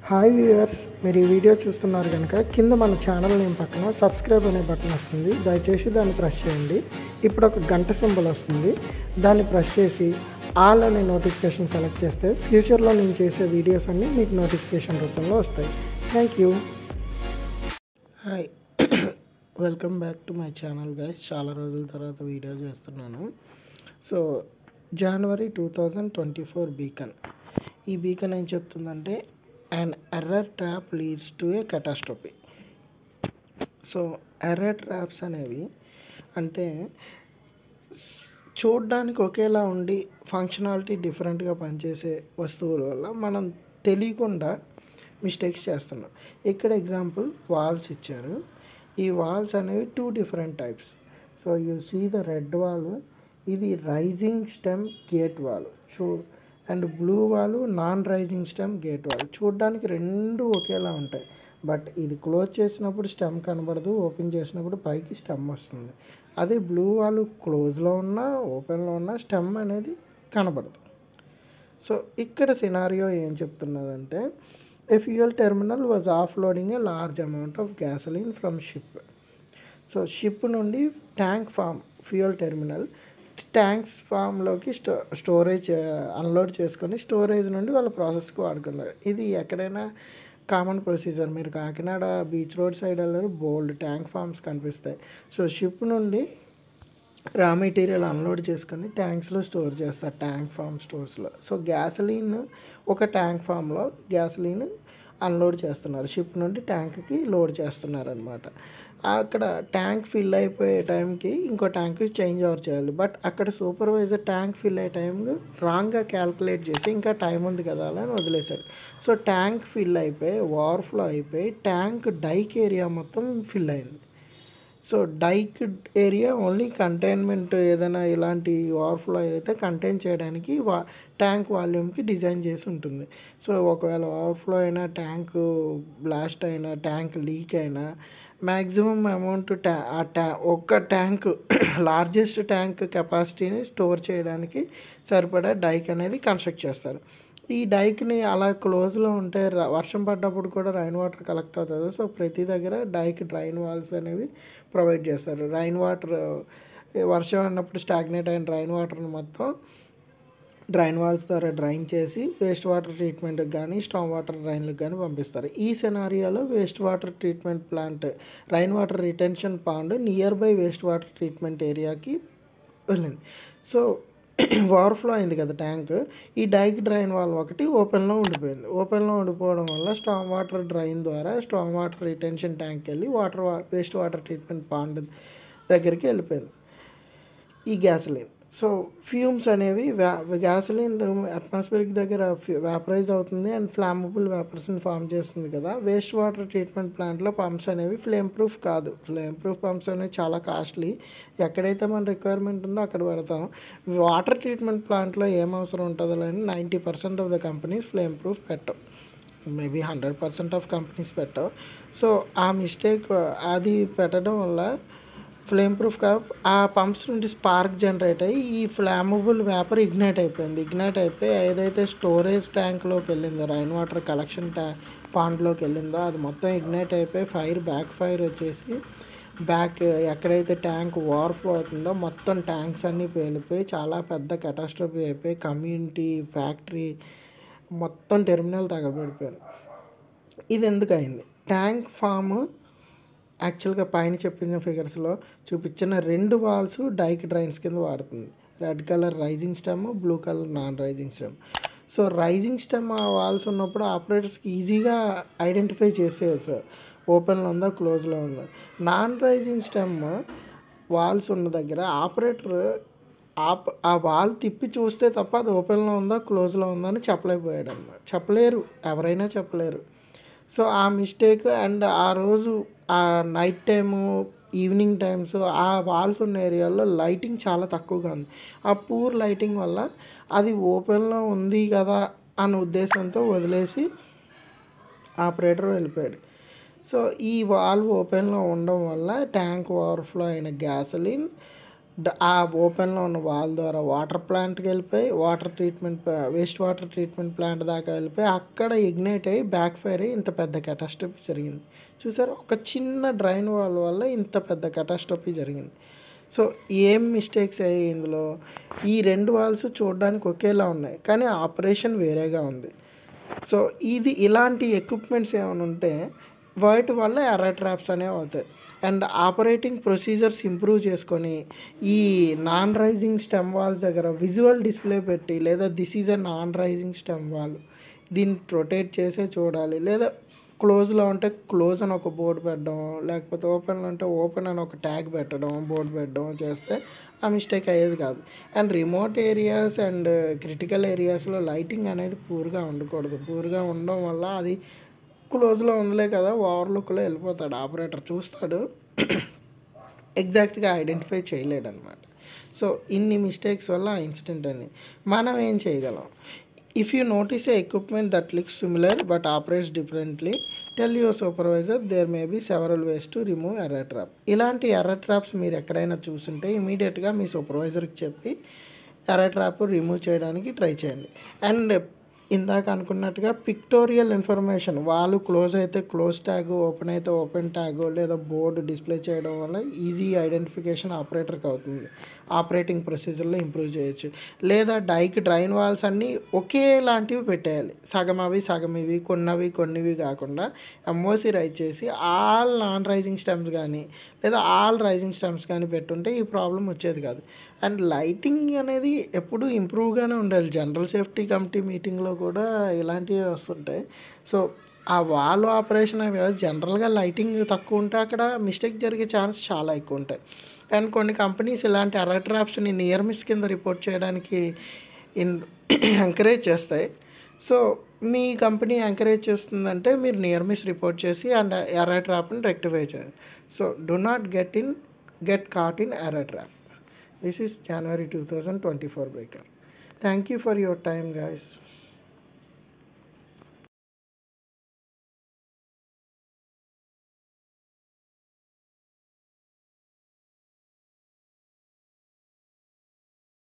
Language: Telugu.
హాయ్ వ్యూవర్స్ మీరు ఈ వీడియో చూస్తున్నారు కనుక కింద మన ఛానల్ నేమ్ పక్కన సబ్స్క్రైబ్ అనే బటన్ వస్తుంది దయచేసి దాన్ని ప్రెస్ చేయండి ఇప్పుడు ఒక గంట సింబల్ వస్తుంది దాన్ని ప్రెస్ చేసి ఆల్ అనే నోటిఫికేషన్ సెలెక్ట్ చేస్తే ఫ్యూచర్లో నేను చేసే వీడియోస్ అన్నీ మీకు నోటిఫికేషన్ రూపంలో వస్తాయి thank you hi welcome back to my channel guys చాలా రోజుల తర్వాత వీడియో చేస్తున్నాను so January two thousand twenty four beacon ఈ బీకన్ ఏం చెప్తుందంటే and error trap leads to a catastrophe so error traps అనేవి అంటే చూడడానికి ఒకేలా ఉండి ఫంక్షనాలిటీ డిఫరెంట్గా పనిచేసే వస్తువుల వల్ల మనం తెలియకుండా మిస్టేక్స్ చేస్తున్నాం ఇక్కడ ఎగ్జాంపుల్ వాల్స్ ఇచ్చారు ఈ వాల్స్ అనేవి two different types so you see the red wall ఇది రైజింగ్ స్టెమ్ గేట్ వాల్ చూ and blue wall non rising stem gate wall చూడడానికి రెండు ఒకేలా ఉంటాయి బట్ ఇది క్లోజ్ చేసినప్పుడు స్టెమ్ కనబడదు ఓపెన్ చేసినప్పుడు పైకి స్టెమ్ వస్తుంది అదే బ్లూ వాల్ క్లోజ్లో ఉన్నా ఓపెన్లో ఉన్నా స్టెమ్ అనేది కనబడదు సో ఇక్కడ సినారియో ఏం చెప్తున్నదంటే a fuel terminal was off loading a large amount of gasoline from ship so ship నుండి tank farm fuel terminal tanks ఫామ్లోకి స్టో స్టోరేజ్ అన్లోడ్ చేసుకొని స్టోరేజ్ నుండి వాళ్ళ ప్రాసెస్కి వాడుకున్నారు ఇది ఎక్కడైనా కామన్ ప్రొసీజర్ మీరు కాకినాడ బీచ్ రోడ్ సైడ్ వెళ్ళారు బోల్డ్ ట్యాంక్ ఫామ్స్ కనిపిస్తాయి సో షిప్ నుండి రా మెటీరియల్ అన్లోడ్ చేసుకొని ట్యాంక్స్లో స్టోర్ చేస్తారు ట్యాంక్ ఫామ్ స్టోర్స్లో సో గ్యాసలీన్ ఒక ట్యాంక్ ఫామ్లో గ్యాసలీన్ అన్లోడ్ చేస్తున్నారు షిప్ నుండి ట్యాంక్కి లోడ్ చేస్తున్నారు అనమాట అక్కడ ట్యాంక్ ఫిల్ అయిపోయే టైంకి ఇంకో ట్యాంక్ చేంజ్ ఓవర్ చేయాలి బట్ అక్కడ సూపర్వైజర్ ట్యాంక్ ఫిల్ అయ్యే టైం రాంగ్గా క్యాల్కులేట్ చేసి ఇంకా టైం ఉంది కదా అని వదిలేశాడు సో ట్యాంక్ ఫిల్ అయిపోయి ఓవర్ఫ్లో అయిపోయి ట్యాంక్ డైక్ ఏరియా మొత్తం ఫిల్ అయింది so dyke area only containment ఏదైనా ఇలాంటి ఓవర్ఫ్లో అయితే కంటైన్ చేయడానికి వా ట్యాంక్ వాల్యూమ్కి డిజైన్ చేసి ఉంటుంది సో ఒకవేళ ఓవర్ఫ్లో అయినా ట్యాంక్ బ్లాస్ట్ అయినా ట్యాంక్ లీక్ అయినా మ్యాక్సిమం అమౌంట్ ట్యా ఆ ట్యా ఒక్క ట్యాంక్ లార్జెస్ట్ ట్యాంక్ కెపాసిటీని స్టోర్ చేయడానికి సరిపడా డైక్ అనేది కన్స్ట్రక్ట్ చేస్తారు ఈ డైక్ని అలా క్లోజ్లో ఉంటే ర- వర్షం పడ్డప్పుడు కూడా రైన్ వాటర్ కలెక్ట్ అవుతుంది సో ప్రతి దగ్గర డైక్ డ్రైన్ వాల్స్ అనేవి ప్రొవైడ్ చేస్తారు రైన్ వాటర్ వర్షం అన్నప్పుడు స్టాగ్నేట్ అయిన రైన్ వాటర్ని మొత్తం డ్రైన్ వాల్స్ ద్వారా డ్రైన్ చేసి వేస్ట్ వాటర్ ట్రీట్మెంట్కి కానీ స్టామ్ వాటర్ డ్రైన్లకు కానీ పంపిస్తారు ఈ సెనారియోలో waste water treatment plant rain water retention pond nearby waste water treatment ఏరియాకి వెళ్ళింది సో ఓవర్ఫ్లో అయింది కదా ట్యాంక్ ఈ డైక్ డ్రైన్ వాల్ ఒకటి ఓపెన్లో ఉండిపోయింది ఓపెన్లో ఉండిపోవడం వల్ల స్టామ్ వాటర్ డ్రైన్ ద్వారా స్టామ్ వాటర్ రిటెన్షన్ ట్యాంక్ వెళ్ళి water waste water treatment pond దగ్గరికి వెళ్ళిపోయింది ఈ గ్యాసలిన్ సో ఫ్యూమ్స్ అనేవి వ్యా గ్యాసలిన్ అట్మాస్ఫియరిక్ దగ్గర వ్యాపరైజ్ అవుతుంది అండ్ ఫ్లామబుల్ వ్యాపర్స్ని ఫామ్ చేస్తుంది కదా వేస్ట్ వాటర్ ట్రీట్మెంట్ ప్లాంట్లో పంప్స్ అనేవి ఫ్లేమ్ ప్రూఫ్ కాదు ఫ్లేమ్ ప్రూఫ్ పంప్స్ అనేవి చాలా కాస్ట్లీ ఎక్కడైతే మన రిక్వైర్మెంట్ ఉందో అక్కడ పెడతాం వాటర్ ట్రీట్మెంట్ ప్లాంట్లో ఏం అవసరం ఉంటుందో అని ninety percent of the companies flame proof పెట్టవు maybe hundred percent of companies పెట్టవు సో ఆ మిస్టేక్ అది పెట్టడం వల్ల ఫ్లేమ్ ప్రూఫ్ కా ఆ పంప్స్ నుండి స్పార్క్ జనరేట్ అయ్యి ఈ ఫ్లామబుల్ వేపర్ ఇగ్నైట్ అయిపోయింది ఇగ్నైట్ అయిపోయి ఏదైతే స్టోరేజ్ ట్యాంక్లోకి వెళ్ళిందో రైన్ వాటర్ కలెక్షన్ ట్యా పాండ్లోకి వెళ్ళిందో అది మొత్తం ఇగ్నైట్ అయిపోయి ఫైర్ బ్యాక్ ఫైర్ వచ్చేసి బ్యాక్ ఎక్కడైతే ట్యాంక్ ఓవర్ఫ్లో అవుతుందో మొత్తం ట్యాంక్స్ అన్నీ పేలిపోయి చాలా పెద్ద కెటాస్ట్రఫీ అయిపోయి కమ్యూనిటీ ఫ్యాక్టరీ మొత్తం టెర్మినల్ తగలబడిపోయారు ఇది ఎందుకు అయింది ట్యాంక్ ఫామ్ యాక్చువల్గా పైన చెప్పిన ఫిగర్స్లో చూపించిన రెండు వాల్స్ డైక్ డ్రైన్స్ కింద వాడుతుంది red colour rising stem blue colour non rising stem so rising stem ఆ వాల్స్ ఉన్నప్పుడు ఆపరేటర్స్కి ఈజీగా ఐడెంటిఫై చేసేయచ్చు ఓపెన్లో ఉందా క్లోజ్లో ఉందా నాన్ రైజింగ్ స్టెమ్ వాల్స్ ఉన్న దగ్గర ఆపరేటర్ ఆప్ ఆ వాల్ తిప్పి చూస్తే తప్ప అది ఓపెన్లో ఉందా క్లోజ్లో ఉందా అని చెప్పలేకపోయాడు అన్నమాట చెప్పలేరు ఎవరైనా చెప్పలేరు సో ఆ మిస్టేక్ అండ్ ఆ రోజు ఆ నైట్ టైము ఈవినింగ్ టైమ్స్ ఆ వాల్స్ ఉన్న ఏరియాలో లైటింగ్ చాలా తక్కువగా ఉంది ఆ పూర్ లైటింగ్ వల్ల అది ఓపెన్లో ఉంది కదా అనే ఉద్దేశంతో వదిలేసి ఆపరేటర్ వెళ్ళిపోయాడు సో ఈ వాల్వ్ ఓపెన్లో ఉండడం వల్ల ట్యాంక్ ఓవర్ఫ్లో అయిన గ్యాసలిన్ డ- ఆ ఓపెన్లో ఉన్న వాల్ ద్వారా వాటర్ ప్లాంట్కి వెళ్ళిపోయి water treatment waste water treatment plant దాకా వెళ్ళిపోయి అక్కడ ఇగ్నైట్ అయ్యి బ్యాక్ ఫైర్ అయ్యి ఇంత పెద్ద కెటాస్ట్రఫీ జరిగింది చూసారా ఒక చిన్న డ్రైన్ వాల్ వల్ల ఇంత పెద్ద కెటాస్ట్రఫీ జరిగింది సో ఏం మిస్టేక్స్ అయ్యాయి ఇందులో ఈ రెండు వాల్స్ చూడడానికి ఒకేలా ఉన్నాయి కానీ ఆపరేషన్ వేరేగా ఉంది సో ఇది ఇలాంటి ఎక్విప్మెంట్స్ ఏమైనా ఉంటే వాటి వల్ల ఎర్ర ట్రాప్స్ అనేవి అవుతాయి అండ్ ఆపరేటింగ్ ప్రొసీజర్స్ ఇంప్రూవ్ చేసుకొని ఈ నాన్ రైజింగ్ స్టెమ్ వాల్స్ దగ్గర విజువల్ డిస్ప్లే పెట్టి లేదా this is a non rising stem valve దీన్ని రొటేట్ చేసే చూడాలి లేదా క్లోజ్లో ఉంటే క్లోజ్ అని ఒక బోర్డు పెట్టడం లేకపోతే ఓపెన్లో ఉంటే ఓపెన్ అని ఒక ట్యాగ్ పెట్టడం బోర్డు పెట్టడం చేస్తే ఆ మిస్టేక్ అయ్యేది కాదు and remote areas and critical ఏరియాస్లో లైటింగ్ అనేది పూర్గా ఉండకూడదు పూర్గా ఉండడం వల్ల అది క్లోజ్లో ఉందిలే కదా ఓవర్లుక్లో వెళ్ళిపోతాడు ఆపరేటర్ చూస్తాడు ఎగ్జాక్ట్గా ఐడెంటిఫై చేయలేడు అనమాట సో ఇన్ని మిస్టేక్స్ వల్ల ఆ ఇన్సిడెంట్ అని మనం ఏం చేయగలం if you notice a equipment that looks similar but operates differently tell your supervisor there may be several ways to remove error trap ఇలాంటి ఎర్ర ట్రాప్స్ మీరు ఎక్కడైనా చూసుంటే ఇమీడియట్గా మీ సూపర్వైజర్కి చెప్పి ఎర్ర ట్రాప్ రిమూవ్ చేయడానికి ట్రై చేయండి అండ్ ఇందాక అనుకున్నట్టుగా పిక్టోరియల్ ఇన్ఫర్మేషన్ వాళ్ళు క్లోజ్ అయితే క్లోజ్ ట్యాగ్ ఓపెన్ అయితే ఓపెన్ ట్యాగ్ లేదా బోర్డు డిస్ప్లే చేయడం వల్ల ఈజీ ఐడెంటిఫికేషన్ ఆపరేటర్కి అవుతుంది ఆపరేటింగ్ ప్రొసీజర్లో ఇంప్రూవ్ చేయొచ్చు లేదా డైక్ డ్రైన్ వాల్స్ అన్నీ ఒకేలాంటివి పెట్టేయాలి సగం అవి సగం ఇవి కొన్నవి కొన్నివి కాకుండా ఎంఓసి రైజ్ చేసి ఆల్ నాన్ రైజింగ్ స్టెమ్స్ కానీ లేదా ఆల్ రైజింగ్ స్టెమ్స్ కానీ పెట్టుంటే ఈ ప్రాబ్లం వచ్చేది కాదు అండ్ లైటింగ్ అనేది ఎప్పుడు ఇంప్రూవ్గానే ఉండాలి జనరల్ సేఫ్టీ కమిటీ మీటింగ్లో కూడా ఇలాంటివి వస్తుంటాయి సో ఆ వాల్ ఆపరేషన్ అని కాదు జనరల్గా లైటింగ్ తక్కువ ఉంటే అక్కడ మిస్టేక్ జరిగే ఛాన్స్ చాలా ఎక్కువ ఉంటాయి అండ్ కొన్ని కంపెనీస్ ఇలాంటి అలర్ట్ ట్రాప్స్ని నియర్ మిస్ కింద రిపోర్ట్ చేయడానికి ఇన్ ఎంకరేజ్ చేస్తాయి సో మీ కంపెనీ ఎంకరేజ్ చేస్తుందంటే మీరు నియర్ మిస్ రిపోర్ట్ చేసి అండ్ ఎర్ర ట్రాప్ని రెక్టిఫై చేయండి so do not get in get caught in error trap this is January two thousand twenty four biker thank you for your time guys